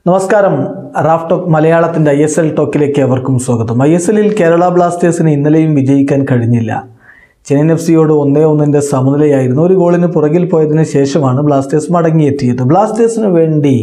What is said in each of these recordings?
നമസ്കാരം റാഫ് ടോക്ക് മലയാളത്തിൻ്റെ ഐ എസ് എൽ ടോക്കിലേക്ക് അവർക്കും സ്വാഗതം ഐ എസ് എല്ലിൽ കേരള ബ്ലാസ്റ്റേഴ്സിന് ഇന്നലെയും വിജയിക്കാൻ കഴിഞ്ഞില്ല ചെന്നൈയിൻ എഫ് സിയോട് ഒന്നേ ഒന്നിൻ്റെ സമനിലയായിരുന്നു ഒരു ഗോളിന് പുറകിൽ പോയതിന് ശേഷമാണ് ബ്ലാസ്റ്റേഴ്സ് മടങ്ങിയെത്തിയത് ബ്ലാസ്റ്റേഴ്സിന് വേണ്ടി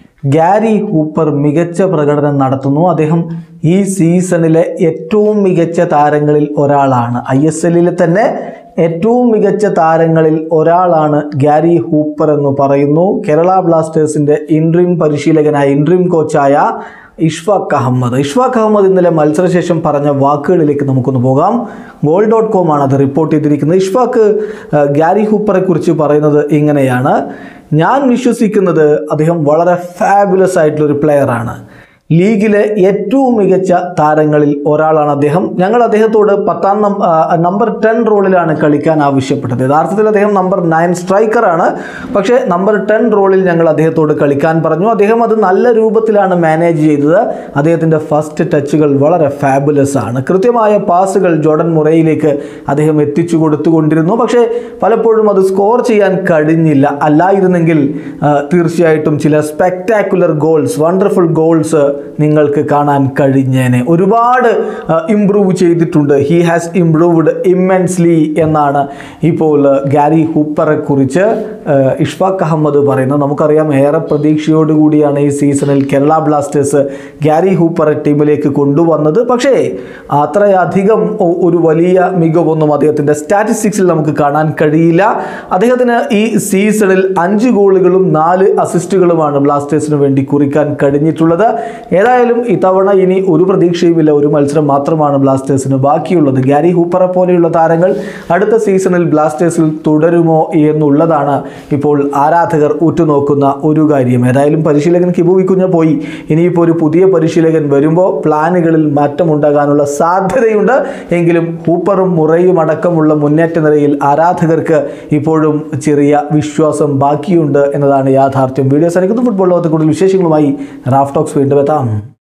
ഗാരി ഹൂപ്പർ മികച്ച പ്രകടനം നടത്തുന്നു അദ്ദേഹം ഈ സീസണിലെ ഏറ്റവും മികച്ച താരങ്ങളിൽ ഒരാളാണ് ഐ എസ് എല്ലിൽ തന്നെ ഏറ്റവും മികച്ച താരങ്ങളിൽ ഒരാളാണ് ഗാരി ഹൂപ്പർ എന്ന് പറയുന്നു കേരള ബ്ലാസ്റ്റേഴ്സിന്റെ ഇൻട്രീം പരിശീലകനായ ഇൻട്രീം കോച്ചായ ഇഷ്ഫാഖ് അഹമ്മദ് ഇഷ്ഫാഖ് അഹമ്മദ് ഇന്നലെ മത്സരശേഷം പറഞ്ഞ വാക്കുകളിലേക്ക് നമുക്കൊന്ന് പോകാം ഗോൾ ഡോട്ട് കോം ആണ് അത് റിപ്പോർട്ട് ചെയ്തിരിക്കുന്നത് ഇഷ്ഫാഖ് ആ, ഗാരി ഹൂപ്പറെ കുറിച്ച് പറയുന്നത് ഇങ്ങനെയാണ് ഞാൻ വിശ്വസിക്കുന്നത് അദ്ദേഹം വളരെ ഫാബുലസ് ആയിട്ടുള്ള ഒരു പ്ലെയറാണ് ലീഗിലെ ഏറ്റവും മികച്ച താരങ്ങളിൽ ഒരാളാണ് അദ്ദേഹം ഞങ്ങൾ അദ്ദേഹത്തോട് പത്താം നം- ആ, നമ്പർ ടെൻ റോളിലാണ് കളിക്കാൻ ആവശ്യപ്പെട്ടത് യഥാർത്ഥത്തിൽ അദ്ദേഹം നമ്പർ നയൻ സ്ട്രൈക്കറാണ് പക്ഷേ നമ്പർ ടെൻ റോളിൽ ഞങ്ങൾ അദ്ദേഹത്തോട് കളിക്കാൻ പറഞ്ഞു അദ്ദേഹം അത് നല്ല രൂപത്തിലാണ് മാനേജ് ചെയ്തത് അദ്ദേഹത്തിൻ്റെ ഫസ്റ്റ് ടച്ചുകൾ വളരെ ഫാബുലസ് ആണ് കൃത്യമായ പാസുകൾ ജോർഡൻ മുറയിലേക്ക് അദ്ദേഹം എത്തിച്ചു കൊടുത്തുകൊണ്ടിരുന്നു പക്ഷേ പലപ്പോഴും അത് സ്കോർ ചെയ്യാൻ കഴിഞ്ഞില്ല അല്ലായിരുന്നെങ്കിൽ ആ, തീർച്ചയായിട്ടും ചില സ്പെക്ടാക്കുലർ ഗോൾസ് വണ്ടർഫുൾ ഗോൾസ് നിങ്ങൾക്ക് കാണാൻ കഴിഞ്ഞേനെ ഒരുപാട് ഇംപ്രൂവ് ചെയ്തിട്ടുണ്ട് ഹി ഹാസ് ഇംപ്രൂവ്ഡ് ഇമ്മൻസ്ലി എന്നാണ് ഇപ്പോൾ ആ, ഗാരി ഹൂപ്പറെ കുറിച്ച് ആ, ഇഷ്ഫാഖ് അഹമ്മദ് പറയുന്നത് നമുക്കറിയാം ഏറെ പ്രതീക്ഷയോടുകൂടിയാണ് ഈ സീസണിൽ കേരള ബ്ലാസ്റ്റേഴ്സ് ഗാരി ഹൂപ്പറെ ടീമിലേക്ക് കൊണ്ടുവന്നത് പക്ഷേ അത്രയധികം ഒ- ഒരു വലിയ മികവൊന്നും അദ്ദേഹത്തിൻ്റെ സ്റ്റാറ്റിസ്റ്റിക്സിൽ നമുക്ക് കാണാൻ കഴിയില്ല അദ്ദേഹത്തിന് ഈ സീസണിൽ അഞ്ച് ഗോളുകളും നാല് അസിസ്റ്റുകളുമാണ് ബ്ലാസ്റ്റേഴ്സിന് വേണ്ടി കുറിക്കാൻ കഴിഞ്ഞിട്ടുള്ളത് ഏതായാലും ഇത്തവണ ഇനി ഒരു പ്രതീക്ഷയുമില്ല ഒരു മത്സരം മാത്രമാണ് ബ്ലാസ്റ്റേഴ്സിന് ബാക്കിയുള്ളത് ഗാരി ഹൂപ്പറെ പോലെയുള്ള താരങ്ങൾ അടുത്ത സീസണിൽ ബ്ലാസ്റ്റേഴ്സിൽ തുടരുമോ എന്നുള്ളതാണ് ഇപ്പോൾ ആരാധകർ ഉറ്റുനോക്കുന്ന ഒരു കാര്യം ഏതായാലും പരിശീലകൻ കിബു വിക്കുഞ്ഞ പോയി ഇനിയിപ്പോൾ ഒരു പുതിയ പരിശീലകൻ വരുമ്പോൾ പ്ലാനുകളിൽ മാറ്റമുണ്ടാകാനുള്ള സാധ്യതയുണ്ട് എങ്കിലും ഹൂപ്പറും മുറയും അടക്കമുള്ള മുന്നേറ്റ നിരയിൽ ആരാധകർക്ക് ഇപ്പോഴും ചെറിയ വിശ്വാസം ബാക്കിയുണ്ട് എന്നതാണ് യാഥാർത്ഥ്യം വീഡിയോ സനിക്കുന്ന ഫുട്ബോൾ ലോകത്തെ കൂടുതൽ വിശേഷങ്ങളുമായി റാഫ് ടോക്സ് വീണ്ടും എത്താം